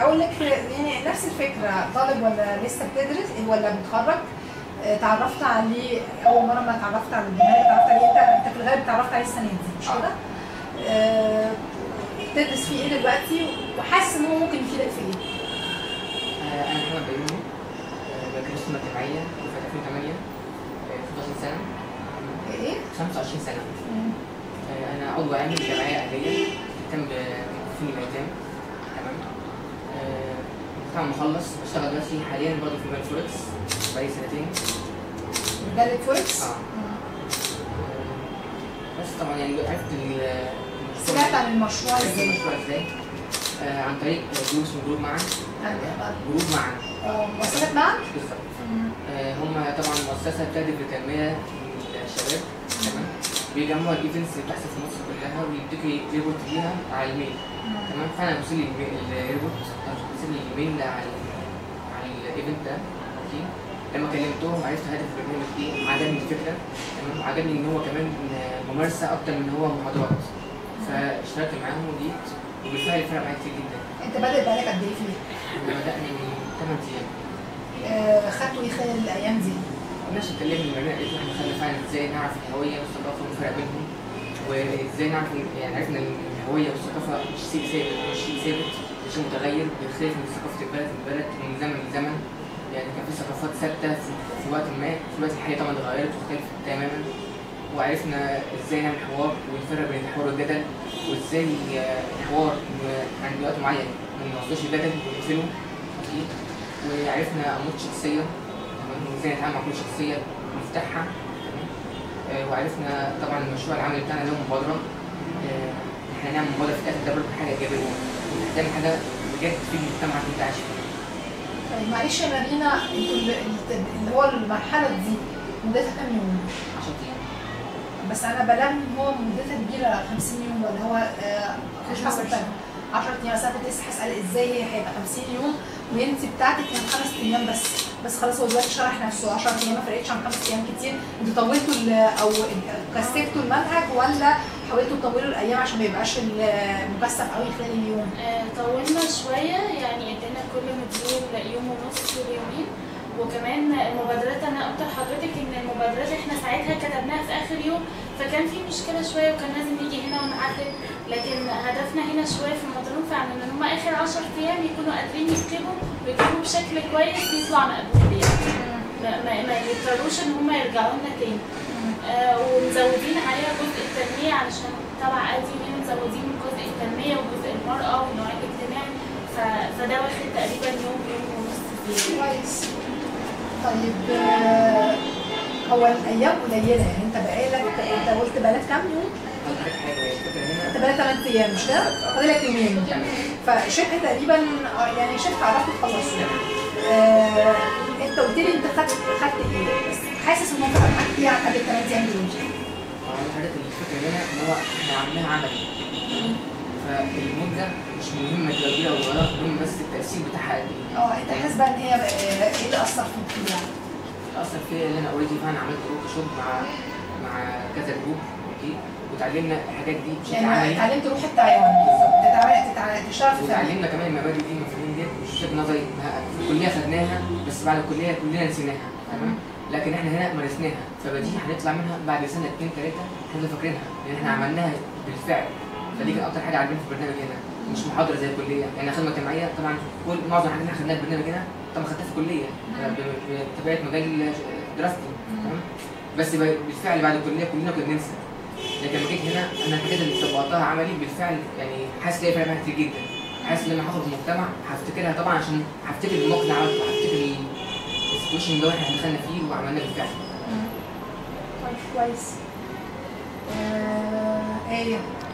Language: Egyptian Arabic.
اقول لك يعني نفس الفكره طالب ولا لسه بتدرس ولا بتخرج آه، تعرفت عليه اول مره ما تعرفت على الجمال تعرفت عليه انت انت في الغالب تعرفت عليه السنه دي مش آه. كده؟ آه، بتدرس فيه ايه دلوقتي وحاسس ان هو ممكن يفيدك في ايه؟ آه، انا محمد بيومي آه، بدرس سنه جامعيه في 2008 آه، 16 سنه ايه؟ 25 سنه مم. آه، انا عضو عام في جمعيه اهليه بتهتم بمكفوفين الايتام تمام آه، طبعا مخلص بشتغل دلوقتي حاليا برضه في مجال فوركس بقالي سنتين مجله فوركس؟ آه. مم. بس طبعا يعني عرفت ال- سمعت عن المشروع عرفت ازاي؟ المشروع ازاي آه، عن طريق جروب اسمه جروب معا جروب معا اه وصلت معاك؟ بالظبط مم. آه، هم طبعا مؤسسه بتهدف لتنميه الشباب تمام بيجمعوا الايفنتس اللي بتحصل في مصر كلها ويديكوا ريبورت ليها على الميل تمام فانا وصل لي الميل- الريبورت وصل لي الايميل على ال- على الايفنت ده اوكي لما كلمتهم عرفت هدف البرنامج ايه عجبني الفكره تمام وعجبني ان هو كمان ممارسه اكتر من هو محاضرات فاشتركت معاهم وجيت وبالفعل فرق معايا كتير جدا انت بادئ بقالك قد ايه فيه؟ احنا بدانا من 8 ايام آه، خدته ايه خلال الايام دي؟ الناس اتكلمنا من المبادئ اللي احنا خلينا فعلا ازاي نعرف الهويه والثقافه والفرق بينهم وازاي نعرف إن- يعني عرفنا ان الهويه والثقافه مش شيء ثابت مش شيء ثابت مش شيء متغير بيختلف من ثقافه البلد للبلد من زمن لزمن يعني كان في ثقافات ثابته في في وقت ما في الوقت الحالي طبعا اتغيرت واختلفت تماما وعرفنا ازاي نعمل حوار ونفرق بين الحوار والجدل وازاي آه، الحوار م- عند وقت معين ما نوصلش الجدل ونقفله أوكي؟ وعرفنا انماط شخصيه تمام وازاي نتعامل مع كل شخصيه ونفتحها تمام آه، وعرفنا طبعا المشروع العملي بتاعنا له مبادره آه، احنا نعمل مبادره في الاخر ده برضه حاجه ايجابيه انك تعمل حاجه بجد تفيد المجتمع اللي انت عايش فيه طيب معلش يا مارينا انتوا اللي اللي هو المرحله دي مدتها كام يوم؟ 10 ايام بس انا بلام ان هو مدتها كبيره 50 يوم ولا هو آه، مش عشرة. مثلا 10 ايام بس انا كنت لسه هسال ازاي هي هيبقى 50 يوم وانت بتاعتك كانت خمس ايام بس بس خلاص هو دلوقتي شرح نفسه 10 ايام ما فرقتش عن خمس ايام كتير انتوا طولتوا ال- او كثفتوا المنهج ولا حاولتوا تطولوا الايام عشان ما يبقاش المكثف قوي خلال اليوم؟ آه، طولنا شوية يعني ادينا كل مديول يوم ونص ويومين وكمان المبادرات انا قلت لحضرتك ان المبادرات احنا ساعتها كتبناها في اخر يوم فكان في مشكله شويه وكان لازم نيجي هنا ونعدل لكن هدفنا هنا شويه في المضمون فعلا ان هم اخر 10 ايام يكونوا قادرين يكتبوا ويكتبوا بشكل كويس يطلع مقبول يعني ما, ما, ما يضطروش ان هم يرجعوا لنا تاني آه ومزودين عليها جزء التنميه علشان تبع ادي هنا مزودين جزء التنميه وجزء المراه والنوع الاجتماعي ف- فده واخد تقريبا يوم يوم ونص فيه كويس طيب آه، هو الايام قليله يعني انت بقالك انت قلت بقالك كام يوم؟ حضرتك حاجه هي الفكره انت هنا بقالك 8 ايام مش كده؟ فاضلك يومين يعني فشبه تقريبا آه، يعني شبه عرفت تخلصوا آه، انت قلت لي انت خدت خدت ايه؟ بس حاسس ان هو فرق معاك ايه عن قبل الثمان ايام دول؟ وعلى حضرتك الفكره هنا ان هو احنا عاملينها عملي فالمده مش مهم تلاقيها ولا مهم بس التاثير بتاعها قد ايه اه انت حاسس بقى ان هي آه، ايه اللي اثر فيك فيها؟ اثر فيا ان انا اوريدي فعلا عملت ورك شوب مع مع كذا جروب اوكي وتعلمنا الحاجات دي بشكل يعني عملي اتعلمت روح التعاون بالظبط. تتعامل تتع- تشتغل في التعليم وتعلمنا كمان المبادئ دي المفاهيم ديت مش بشكل نظري ما- في الكليه خدناها بس بعد الكليه كلنا نسيناها تمام لكن احنا هنا مارسناها فبدي هنطلع منها بعد سنه اتنين تلاته احنا فاكرينها لان احنا عملناها بالفعل فدي كانت اكتر حاجه عاجباني في البرنامج هنا مش محاضره زي الكليه يعني خدمه جماعيه طبعا كل معظم الحاجات اللي احنا خدناها في البرنامج هنا طبعا خدتها في الكليه ب- بطبيعه مجال دراستي تمام بس ب- بالفعل بعد الكليه كلنا كنا بننسى لكن لما جيت هنا انا الحاجات اللي طبقتها عملي بالفعل يعني حاسس ليا فرق معايا كتير جدا حاسس ان لما هخرج من المجتمع هفتكرها طبعا عشان هفتكر الموقف اللي عملته هفتكر السيتويشن ده احنا دخلنا فيه وعملناه بالفعل طيب كويس آه، ايه